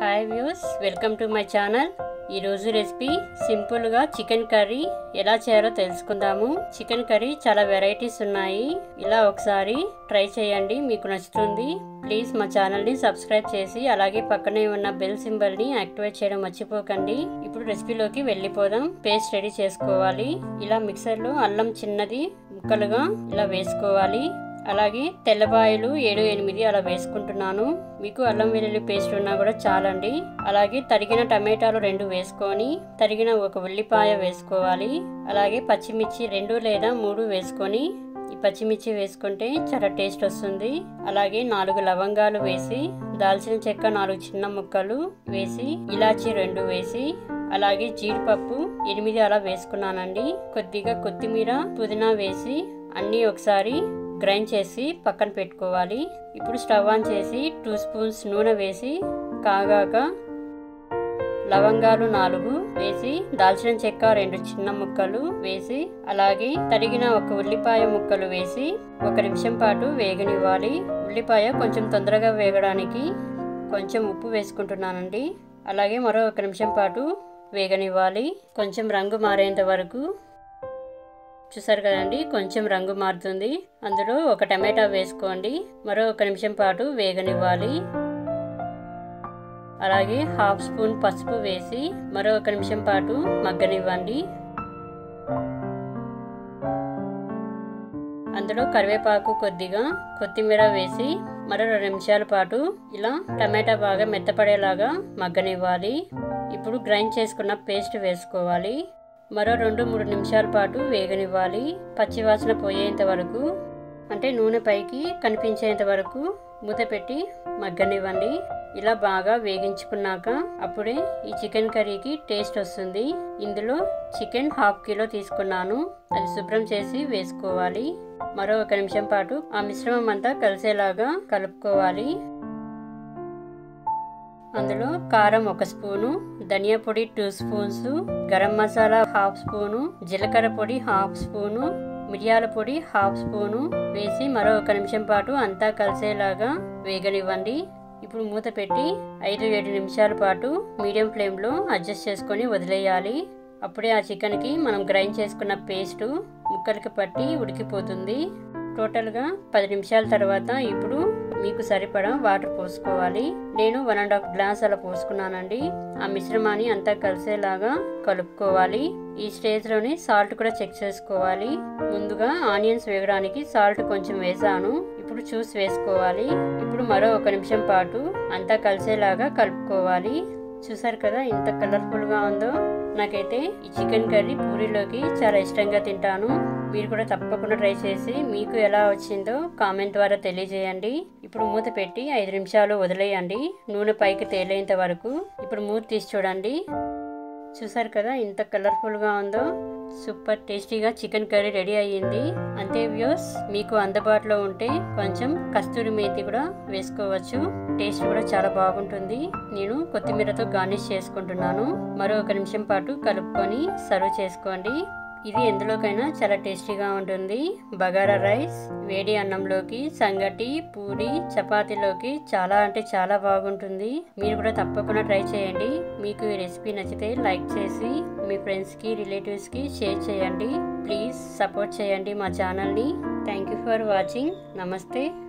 hi views welcome to my channel ఈరోజు recipe సింపుల్గా chicken curry ఎలా చేయాలో తెలుసుకుందాము చికెన్ కర్రీ చాలా వెరైటీస్ ఉన్నాయి ఇలా ఒకసారి ట్రై చేయండి మీకు నచ్చుతుంది ప్లీజ్ మా ఛానల్ని సబ్స్క్రైబ్ చేసి అలాగే పక్కనే ఉన్న బెల్ సింబల్ని యాక్టివేట్ చేయడం మర్చిపోకండి ఇప్పుడు రెసిపీలోకి వెళ్ళిపోదాం పేస్ట్ రెడీ చేసుకోవాలి ఇలా మిక్సర్లో అల్లం చిన్నది ముక్కలుగా ఇలా వేసుకోవాలి అలాగే తెల్లబాయలు ఏడు ఎనిమిది అలా వేసుకుంటున్నాను మీకు అల్లం వెల్లుల్లి పేస్ట్ ఉన్నా కూడా చాలండి అలాగే తరిగిన టమాటాలు రెండు వేసుకొని తరిగిన ఒక ఉల్లిపాయ వేసుకోవాలి అలాగే పచ్చిమిర్చి రెండు లేదా మూడు వేసుకొని ఈ పచ్చిమిర్చి వేసుకుంటే చాలా టేస్ట్ వస్తుంది అలాగే నాలుగు లవంగాలు వేసి దాల్చిన చెక్క నాలుగు చిన్న ముక్కలు వేసి ఇలాచి రెండు వేసి అలాగే జీడిపప్పు ఎనిమిది అలా వేసుకున్నానండి కొద్దిగా కొత్తిమీర పుదీనా వేసి అన్నీ ఒకసారి గ్రైండ్ చేసి పక్కన పెట్టుకోవాలి ఇప్పుడు స్టవ్ ఆన్ చేసి టూ స్పూన్స్ నూనె వేసి కాగాక లవంగాలు నాలుగు వేసి దాల్చిన చెక్క రెండు చిన్న ముక్కలు వేసి అలాగే తరిగిన ఒక ఉల్లిపాయ ముక్కలు వేసి ఒక నిమిషం పాటు వేగనివ్వాలి ఉల్లిపాయ కొంచెం తొందరగా వేగడానికి కొంచెం ఉప్పు వేసుకుంటున్నానండి అలాగే మరో ఒక నిమిషం పాటు వేగనివ్వాలి కొంచెం రంగు మారేంత వరకు చూసారు కదండి కొంచెం రంగు మారుతుంది అందులో ఒక టమాటా వేసుకోండి మరో ఒక నిమిషం పాటు వేగనివ్వాలి అలాగే హాఫ్ స్పూన్ పసుపు వేసి మరో ఒక నిమిషం పాటు మగ్గనివ్వండి అందులో కరివేపాకు కొద్దిగా కొత్తిమీర వేసి మరో రెండు నిమిషాల పాటు ఇలా టమాటా బాగా మెత్తపడేలాగా మగ్గనివ్వాలి ఇప్పుడు గ్రైండ్ చేసుకున్న పేస్ట్ వేసుకోవాలి మరో రెండు మూడు నిమిషాల పాటు వేగనివ్వాలి పచ్చివాసన పోయేంత వరకు అంటే నూనె పైకి కనిపించేంత వరకు మూత పెట్టి మగ్గనివ్వండి ఇలా బాగా వేగించుకున్నాక అప్పుడే ఈ చికెన్ కర్రీకి టేస్ట్ వస్తుంది ఇందులో చికెన్ హాఫ్ కిలో తీసుకున్నాను అది శుభ్రం చేసి వేసుకోవాలి మరో ఒక నిమిషం పాటు ఆ మిశ్రమం అంతా కలిసేలాగా కలుపుకోవాలి అందులో కారం ఒక స్పూను ధనియా పొడి two spoons garam masala half spoon జీలకర్ర పొడి హాఫ్ స్పూను మిరియాల పొడి హాఫ్ స్పూను వేసి మరో ఒక నిమిషం పాటు అంతా కలిసేలాగా వేగనివ్వండి ఇప్పుడు మూత పెట్టి ఐదు ఏడు నిమిషాల పాటు మీడియం ఫ్లేమ్లో అడ్జస్ట్ చేసుకొని వదిలేయాలి అప్పుడే ఆ చికెన్కి మనం గ్రైండ్ చేసుకున్న పేస్టు ముక్కలకి పట్టి ఉడికిపోతుంది టోటల్గా పది నిమిషాల తర్వాత ఇప్పుడు మీకు సరిపడా వాటర్ పోసుకోవాలి నేను వన్ అండ్ హాఫ్ గ్లాస్ అలా పోసుకున్నానండి ఆ మిశ్రమాన్ని అంతా కలిసేలాగా కలుపుకోవాలి ఈ స్టేజ్లోనే సాల్ట్ కూడా చెక్ చేసుకోవాలి ముందుగా ఆనియన్స్ వేగడానికి సాల్ట్ కొంచెం వేసాను ఇప్పుడు చూసి వేసుకోవాలి ఇప్పుడు మరో ఒక నిమిషం పాటు అంతా కలిసేలాగా కలుపుకోవాలి చూసారు కదా ఇంత కలర్ఫుల్గా ఉందో నాకైతే ఈ చికెన్ కర్రీ పూరీలోకి చాలా ఇష్టంగా తింటాను మీరు కూడా తప్పకుండా ట్రై చేసి మీకు ఎలా వచ్చిందో కామెంట్ ద్వారా తెలియజేయండి ఇప్పుడు మూత పెట్టి ఐదు నిమిషాలు వదిలేయండి నూనె పైకి తేలేంత వరకు ఇప్పుడు మూత తీసి చూడండి చూసారు కదా ఇంత కలర్ఫుల్గా ఉందో సూపర్ టేస్టీగా చికెన్ కర్రీ రెడీ అయ్యింది అంతే వ్యూస్ మీకు అందుబాటులో ఉంటే కొంచెం కస్తూరి మేతి కూడా వేసుకోవచ్చు టేస్ట్ కూడా చాలా బాగుంటుంది నేను కొత్తిమీరతో గార్నిష్ చేసుకుంటున్నాను మరో ఒక నిమిషం పాటు కలుపుకొని సర్వ్ చేసుకోండి ఇది ఎందులోకైనా చాలా టేస్టీగా ఉంటుంది బగారా రైస్ వేడి అన్నంలోకి సంగటి పూరి చపాతీలోకి చాలా అంటే చాలా బాగుంటుంది మీరు కూడా తప్పకుండా ట్రై చేయండి మీకు ఈ రెసిపీ నచ్చితే లైక్ చేసి మీ ఫ్రెండ్స్కి రిలేటివ్స్కి షేర్ చేయండి ప్లీజ్ సపోర్ట్ చేయండి మా ఛానల్ని థ్యాంక్ యూ ఫర్ వాచింగ్ నమస్తే